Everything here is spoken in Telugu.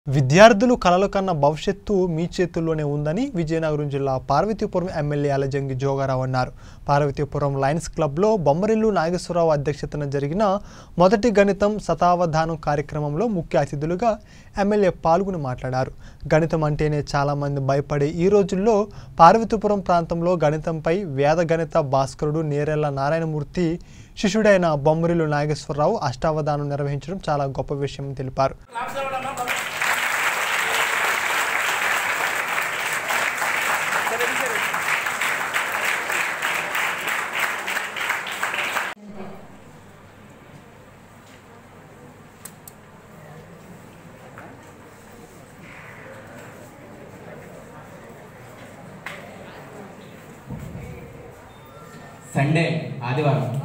విద్యార్థులు కలలు కన్న భవిష్యత్తు మీ చేతుల్లోనే ఉందని విజయనగరం జిల్లా పార్వతీపురం ఎమ్మెల్యే అలజంగి జోగారావు అన్నారు పార్వతీపురం లయన్స్ క్లబ్లో బొమ్మరిల్లు నాగేశ్వరరావు అధ్యక్షతన జరిగిన మొదటి గణితం శతావధానం కార్యక్రమంలో ముఖ్య అతిథులుగా ఎమ్మెల్యే పాల్గొని మాట్లాడారు గణితం అంటేనే చాలామంది భయపడే ఈ రోజుల్లో పార్వతీపురం ప్రాంతంలో గణితంపై వేద గణిత భాస్కరుడు నేరెళ్ల నారాయణమూర్తి శిష్యుడైన బొమ్మరిల్లు నాగేశ్వరరావు అష్టావధానం నిర్వహించడం చాలా గొప్ప విషయం తెలిపారు సండే ఆదివారం